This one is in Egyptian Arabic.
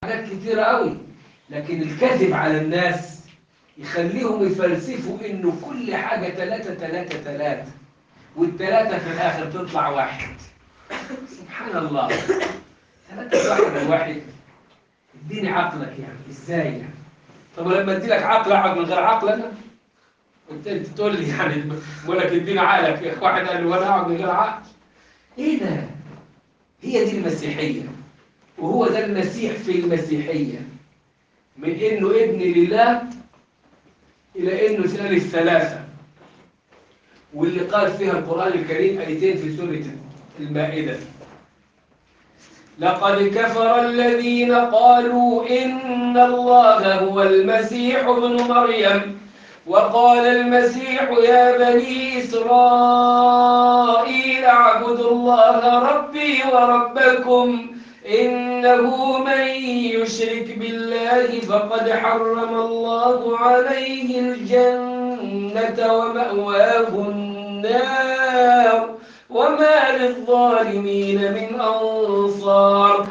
حاجات كتيرة قوي لكن الكذب على الناس يخليهم يفلسفوا انه كل حاجة ثلاثة ثلاثة ثلاثة والثلاثة في الآخر تطلع واحد سبحان الله ثلاثة واحد واحد اديني عقلك يعني ازاي يعني طب لما ادي لك عقل اقعد من غير عقل انا انت انت تقول لي يعني بقول لك اديني عقلك يا اخي واحد قال لي وانا اقعد من غير عقل ايه ده هي دي المسيحيه وهو ده المسيح في المسيحيه من انه ابن لله الى انه ثالث ثلاثه واللي قال فيها القران الكريم ايتين في سوره المائده لقد كفر الذين قالوا إن الله هو المسيح ابن مريم وقال المسيح يا بني إسرائيل اعبدوا الله ربي وربكم إنه من يشرك بالله فقد حرم الله عليه الجنة ومأواه النار وما للظالمين من أنصار